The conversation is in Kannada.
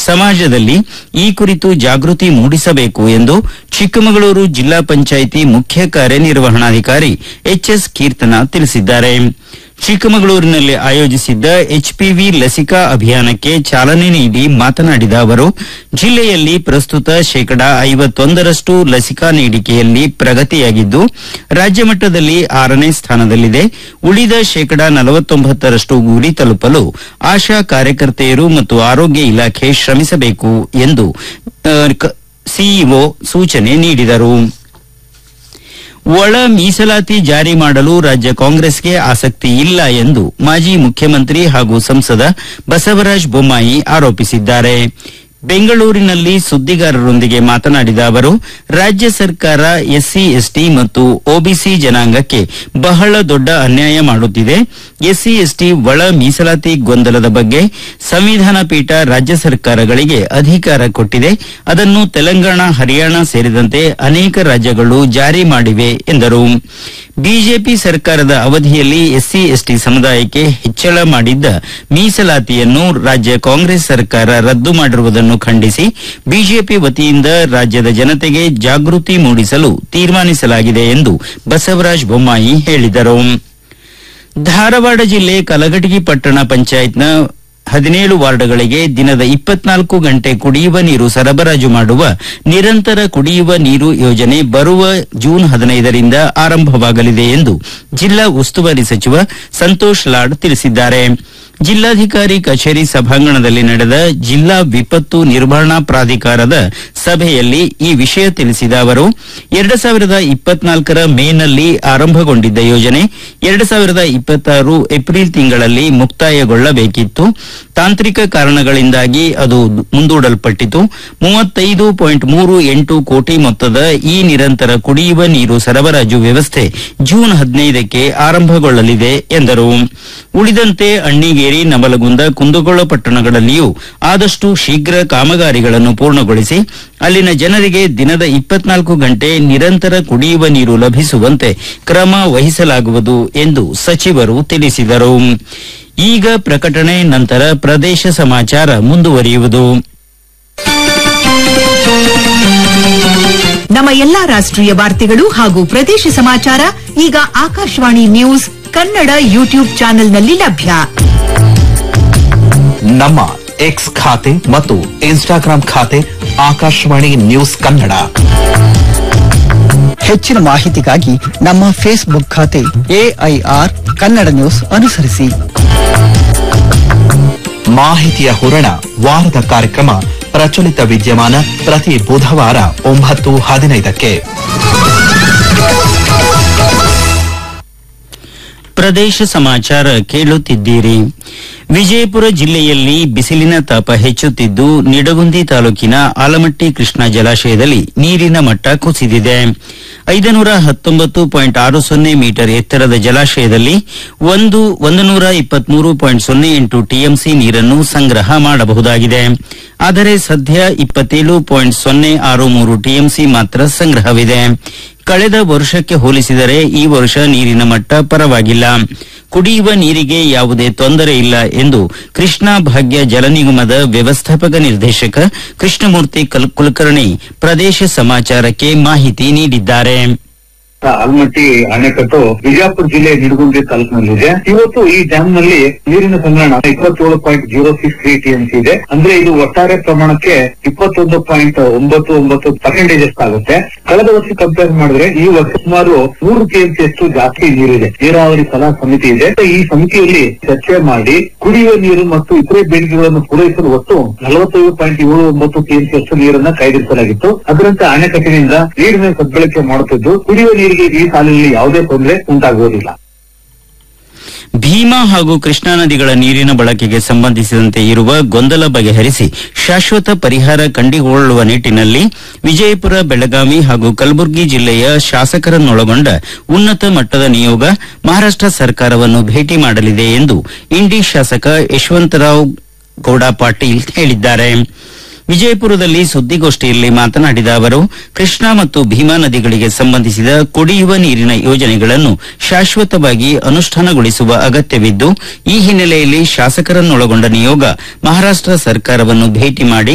ಸಮಾಜದಲ್ಲಿ ಈ ಕುರಿತು ಜಾಗೃತಿ ಮೂಡಿಸಬೇಕು ಎಂದು ಚಿಕ್ಕಮಗಳೂರು ಜಿಲ್ಲಾ ಪಂಚಾಯಿತಿ ಮುಖ್ಯ ಕಾರ್ಯನಿರ್ವಹಣಾಧಿಕಾರಿ ಎಚ್ಎಸ್ ಕೀರ್ತನ ತಿಳಿಸಿದ್ದಾರೆ ಚಿಕ್ಕಮಗಳೂರಿನಲ್ಲಿ ಆಯೋಜಿಸಿದ್ದ ಎಚ್ಪಿವಿ ಲಸಿಕಾ ಅಭಿಯಾನಕ್ಕೆ ಚಾಲನೆ ನೀಡಿ ಮಾತನಾಡಿದ ಅವರು ಜಿಲ್ಲೆಯಲ್ಲಿ ಪ್ರಸ್ತುತ ಶೇಕಡಾ ಐವತ್ತೊಂದರಷ್ಟು ಲಸಿಕಾ ನೀಡಿಕೆಯಲ್ಲಿ ಪ್ರಗತಿಯಾಗಿದ್ದು ರಾಜ್ಯ ಮಟ್ಟದಲ್ಲಿ ಆರನೇ ಸ್ಥಾನದಲ್ಲಿದೆ ಉಳಿದ ಶೇಕಡಾ ನಲವತ್ತೊಂಬತ್ತರಷ್ಟು ಗುರಿ ತಲುಪಲು ಆಶಾ ಕಾರ್ಯಕರ್ತೆಯರು ಮತ್ತು ಆರೋಗ್ಯ ಇಲಾಖೆ ಶ್ರಮಿಸಬೇಕು ಎಂದು ಸಿಇಒ ಸೂಚನೆ ನೀಡಿದರು ಒಳ ಮೀಸಲಾತಿ ಜಾರಿ ಮಾಡಲು ರಾಜ್ಯ ಕಾಂಗ್ರೆಸ್ಗೆ ಆಸಕ್ತಿ ಇಲ್ಲ ಎಂದು ಮಾಜಿ ಮುಖ್ಯಮಂತ್ರಿ ಹಾಗೂ ಸಂಸದ ಬಸವರಾಜ ಬೊಮ್ಮಾಯಿ ಆರೋಪಿಸಿದ್ದಾರೆ ಬೆಂಗಳೂರಿನಲ್ಲಿ ಸುದ್ದಿಗಾರರೊಂದಿಗೆ ಮಾತನಾಡಿದ ಅವರು ರಾಜ್ಯ ಸರ್ಕಾರ ಎಸ್ಸಿ ಎಸ್ಟಿ ಮತ್ತು ಒಬಿಸಿ ಜನಾಂಗಕ್ಕೆ ಬಹಳ ದೊಡ್ಡ ಅನ್ಯಾಯ ಮಾಡುತ್ತಿದೆ ಎಸ್ಸಿ ಎಸ್ಟಿ ಒಳ ಮೀಸಲಾತಿ ಗೊಂದಲದ ಬಗ್ಗೆ ಸಂವಿಧಾನ ಪೀಠ ರಾಜ್ಯ ಸರ್ಕಾರಗಳಿಗೆ ಅಧಿಕಾರ ಕೊಟ್ಟಿದೆ ಅದನ್ನು ತೆಲಂಗಾಣ ಹರಿಯಾಣ ಸೇರಿದಂತೆ ಅನೇಕ ರಾಜ್ಯಗಳು ಜಾರಿ ಮಾಡಿವೆ ಎಂದರು ಬಿಜೆಪಿ ಸರ್ಕಾರದ ಅವಧಿಯಲ್ಲಿ ಎಸ್ಸಿ ಎಸ್ಟಿ ಸಮುದಾಯಕ್ಕೆ ಹೆಚ್ಚಳ ಮಾಡಿದ್ದ ಮೀಸಲಾತಿಯನ್ನು ರಾಜ್ಯ ಕಾಂಗ್ರೆಸ್ ಸರ್ಕಾರ ರದ್ದು ಮಾಡಿರುವುದನ್ನು ಖಂಡಿಸಿ ಬಿಜೆಪಿ ವತಿಯಿಂದ ರಾಜ್ಯದ ಜನತೆಗೆ ಜಾಗೃತಿ ಮೂಡಿಸಲು ತೀರ್ಮಾನಿಸಲಾಗಿದೆ ಎಂದು ಬಸವರಾಜ ಬೊಮ್ಮಾಯಿ ಹೇಳಿದರು ಧಾರವಾಡ ಜಿಲ್ಲೆ ಕಲಘಟಗಿ ಪಟ್ಟಣ ಪಂಚಾಯತ್ನ ಹದಿನೇಳು ವಾರ್ಡ್ಗಳಿಗೆ ದಿನದ ಇಪ್ಪತ್ನಾಲ್ಕು ಗಂಟೆ ಕುಡಿಯುವ ನೀರು ಸರಬರಾಜು ಮಾಡುವ ನಿರಂತರ ಕುಡಿಯುವ ನೀರು ಯೋಜನೆ ಬರುವ ಜೂನ್ ಹದಿನೈದರಿಂದ ಆರಂಭವಾಗಲಿದೆ ಎಂದು ಜಿಲ್ಲಾ ಉಸ್ತುವಾರಿ ಸಚಿವ ಸಂತೋಷ್ ಲಾಡ್ ತಿಳಿಸಿದ್ದಾರೆ ಜಿಲ್ಲಾಧಿಕಾರಿ ಕಚೇರಿ ಸಭಾಂಗಣದಲ್ಲಿ ನಡೆದ ಜಿಲ್ಲಾ ವಿಪತ್ತು ನಿರ್ವಹಣಾ ಪ್ರಾಧಿಕಾರದ ಸಭೆಯಲ್ಲಿ ಈ ವಿಷಯ ತಿಳಿಸಿದ ಅವರು ಎರಡು ಸಾವಿರದ ಇಪ್ಪತ್ನಾಲ್ಕರ ಮೇನಲ್ಲಿ ಆರಂಭಗೊಂಡಿದ್ದ ಯೋಜನೆ ಎರಡು ಸಾವಿರದ ಇಪ್ಪತ್ತಾರು ಏಪ್ರಿಲ್ ತಿಂಗಳಲ್ಲಿ ಮುಕ್ತಾಯಗೊಳ್ಳಬೇಕಿತ್ತು ತಾಂತ್ರಿಕ ಕಾರಣಗಳಿಂದಾಗಿ ಅದು ಮುಂದೂಡಲ್ಪಟ್ಟಿತು ಮೂವತ್ತೈದು ಪಾಯಿಂಟ್ ಮೂರು ಎಂಟು ಕೋಟಿ ಮೊತ್ತದ ಈ ನಿರಂತರ ಕುಡಿಯುವ ನೀರು ಸರಬರಾಜು ವ್ಯವಸ್ಥೆ ಜೂನ್ ಹದಿನೈದಕ್ಕೆ ಆರಂಭಗೊಳ್ಳಲಿದೆ ಎಂದರು ಉಳಿದಂತೆ ಅಣ್ಣಿಗೇರಿ ನವಲಗುಂದ ಕುಂದಗೋಳ ಪಟ್ಟಣಗಳಲ್ಲಿಯೂ ಆದಷ್ಟು ಶೀಘ್ರ ಕಾಮಗಾರಿಗಳನ್ನು ಪೂರ್ಣಗೊಳಿಸಿ ಅಲ್ಲಿನ ಜನರಿಗೆ ದಿನದ ಇಪ್ಪತ್ನಾಲ್ಕು ಗಂಟೆ ನಿರಂತರ ಕುಡಿಯುವ ನೀರು ಲಭಿಸುವಂತೆ ಕ್ರಮ ವಹಿಸಲಾಗುವುದು ಎಂದು ಸಚಿವರು ತಿಳಿಸಿದರು ಈಗ ಪ್ರಕಟಣೆ ನಂತರ ಪ್ರದೇಶ ಸಮಾಚಾರ ಮುಂದುವರಿಯುವುದು ನಮ್ಮ ಎಲ್ಲಾ ರಾಷ್ಟ್ರೀಯ ವಾರ್ತೆಗಳು ಹಾಗೂ ಪ್ರದೇಶ ಸಮಾಚಾರ ಈಗ ಆಕಾಶವಾಣಿ ನ್ಯೂಸ್ ಕನ್ನಡ ಯೂಟ್ಯೂಬ್ ಚಾನೆಲ್ನಲ್ಲಿ ಲಭ್ಯ ನಮ್ಮ ಎಕ್ಸ್ ಖಾತೆ ಮತ್ತು ಇನ್ಸ್ಟಾಗ್ರಾಂ ಖಾತೆ ಆಕಾಶವಾಣಿ ನ್ಯೂಸ್ ಕನ್ನಡ ಹೆಚ್ಚಿನ ಮಾಹಿತಿಗಾಗಿ ನಮ್ಮ ಫೇಸ್ಬುಕ್ ಖಾತೆ ಎಐಆರ್ ಕನ್ನಡ ನ್ಯೂಸ್ ಅನುಸರಿಸಿ ಮಾಹಿತಿಯ ಹೂರಣ ವಾರದ ಕಾರ್ಯಕ್ರಮ ಪ್ರಚಲಿತ ವಿದ್ಯಮಾನ ಪ್ರತಿ ಬುಧವಾರ ಒಂಬತ್ತು ಹದಿನೈದಕ್ಕೆ ಪ್ರದೇಶ ಸಮಾಚಾರ ಕೇಳುತ್ತಿದ್ದೀರಿ ವಿಜಯಪುರ ಜಿಲ್ಲೆಯಲ್ಲಿ ಬಿಸಿಲಿನ ತಾಪ ಹೆಚ್ಚುತ್ತಿದ್ದು ನಿಡಗುಂದಿ ತಾಲೂಕಿನ ಆಲಮಟ್ಟಿ ಕೃಷ್ಣಾ ಜಲಾಶಯದಲ್ಲಿ ನೀರಿನ ಮಟ್ಟ ಕುಸಿದಿದೆ ಐದನೂರ ಹತ್ತೊಂಬತ್ತು ಪಾಯಿಂಟ್ ಆರು ಸೊನ್ನೆ ಮೀಟರ್ ಎತ್ತರದ ಜಲಾಶಯದಲ್ಲಿ ಒಂದು ಒಂದು ನೂರ ಇಪ್ಪತ್ಮೂರು ಪಾಯಿಂಟ್ ಸೊನ್ನೆ ಎಂಟು ಟಿಎಂಸಿ ನೀರನ್ನು ಸಂಗ್ರಹ ಮಾಡಬಹುದಾಗಿದೆ ಆದರೆ ಸದ್ಯ ಇಪ್ಪತ್ತೇಳು ಪಾಯಿಂಟ್ ಸೊನ್ನೆ ಆರು ಮೂರು ಟಿಎಂಸಿ ಮಾತ್ರ ಸಂಗ್ರಹವಿದೆ ಕಳೆದ ವರ್ಷಕ್ಕೆ ಹೋಲಿಸಿದರೆ ಈ ವರ್ಷ ನೀರಿನ ಮಟ್ಟ ಪರವಾಗಿಲ್ಲ ಕುಡಿಯುವ ನೀರಿಗೆ ಯಾವುದೇ ತೊಂದರೆ ಇಲ್ಲ ಎಂದು ಕೃಷ್ಣಾ ಭಾಗ್ಯ ಜಲ ನಿಗಮದ ವ್ಯವಸ್ಥಾಪಕ ನಿರ್ದೇಶಕ ಕೃಷ್ಣಮೂರ್ತಿ ಕಲ್- ಕುಲಕರ್ಣಿ ಪ್ರದೇಶ ಸಮಾಚಾರಕ್ಕೆ ಮಾಹಿತಿ ನೀಡಿದ್ದಾರೆ ಆಲ್ಮಟ್ಟಿ ಅಣೆಕಟ್ಟು ಬಿಜಾಪುರ ಜಿಲ್ಲೆ ನಿಡಗುಂದಿ ತಾಲೂಕಿನಲ್ಲಿದೆ ಇವತ್ತು ಈ ಡ್ಯಾಮ್ ನಲ್ಲಿ ನೀರಿನ ಸಂಗ್ರಹಣ ಇಪ್ಪತ್ತೇಳು point zero six three TMC ಇದೆ ಅಂದ್ರೆ ಇದು ಒಟ್ಟಾರೆ ಪ್ರಮಾಣಕ್ಕೆ ಇಪ್ಪತ್ತೊಂದು ಪಾಯಿಂಟ್ ಒಂಬತ್ತು ಒಂಬತ್ತು ಪರ್ಸೆಂಟೇಜ್ ಆಗುತ್ತೆ ಕಳೆದ ವರ್ಷ ಕಂಪೇರ್ ಮಾಡಿದ್ರೆ ಈ ವರ್ಷ ಸುಮಾರು ನೂರು ಟಿಎಂಸಿ ಅಷ್ಟು ಜಾಸ್ತಿ ನೀರಿದೆ ನೀರಾವರಿ ಸಲಹಾ ಸಮಿತಿ ಇದೆ ಈ ಸಮಿತಿಯಲ್ಲಿ ಚರ್ಚೆ ಮಾಡಿ ಕುಡಿಯುವ ನೀರು ಮತ್ತು ಇತರೆ ಬೇಡಿಕೆಗಳನ್ನು ಪೂರೈಸಲು ಒಟ್ಟು ನಲವತ್ತೈದು ಪಾಯಿಂಟ್ ಏಳು ಒಂಬತ್ತು ಟಿಎಂಸಿ ಅಷ್ಟು ನೀರನ್ನ ಕಾಯ್ದಿರಿಸಲಾಗಿತ್ತು ಅದರಂತೆ ಅಣೆಕಟ್ಟಿನಿಂದ ನೀರಿನ ಸದ್ಬಳಕೆ ಮಾಡುತ್ತಿದ್ದು ಕುಡಿಯುವ ನೀರಿಗೆ ಈ ಸಾಲಿನಲ್ಲಿ ಯಾವುದೇ ತೊಂದರೆ ಉಂಟಾಗುವುದಿಲ್ಲ ಭೀಮಾ ಹಾಗೂ ಕೃಷ್ಣಾ ನದಿಗಳ ನೀರಿನ ಬಳಕೆಗೆ ಸಂಬಂಧಿಸಿದಂತೆ ಇರುವ ಗೊಂದಲ ಬಗೆಹರಿಸಿ ಶಾಶ್ವತ ಪರಿಹಾರ ಕಂಡುಕೊಳ್ಳುವ ನಿಟ್ಟಿನಲ್ಲಿ ವಿಜಯಪುರ ಬೆಳಗಾವಿ ಹಾಗೂ ಕಲಬುರಗಿ ಜಿಲ್ಲೆಯ ಶಾಸಕರನ್ನೊಳಗೊಂಡ ಉನ್ನತ ಮಟ್ಟದ ನಿಯೋಗ ಮಹಾರಾಷ್ಟ್ರ ಸರ್ಕಾರವನ್ನು ಭೇಟಿ ಮಾಡಲಿದೆ ಎಂದು ಇಂಡಿ ಶಾಸಕ ಯಶವಂತರಾವ್ ಗೌಡ ಪಾಟೀಲ್ ಹೇಳಿದ್ದಾರೆ ವಿಜಯಪುರದಲ್ಲಿ ಸುದ್ದಿಗೋಷ್ಠಿಯಲ್ಲಿ ಮಾತನಾಡಿದ ಅವರು ಕೃಷ್ಣಾ ಮತ್ತು ಭೀಮಾ ನದಿಗಳಿಗೆ ಸಂಬಂಧಿಸಿದ ಕುಡಿಯುವ ನೀರಿನ ಯೋಜನೆಗಳನ್ನು ಶಾಶ್ವತವಾಗಿ ಅನುಷ್ಠಾನಗೊಳಿಸುವ ಅಗತ್ಯವಿದ್ದು ಈ ಹಿನ್ನೆಲೆಯಲ್ಲಿ ಶಾಸಕರನ್ನೊಳಗೊಂಡ ನಿಯೋಗ ಮಹಾರಾಷ್ಟ್ರ ಸರ್ಕಾರವನ್ನು ಭೇಟಿ ಮಾಡಿ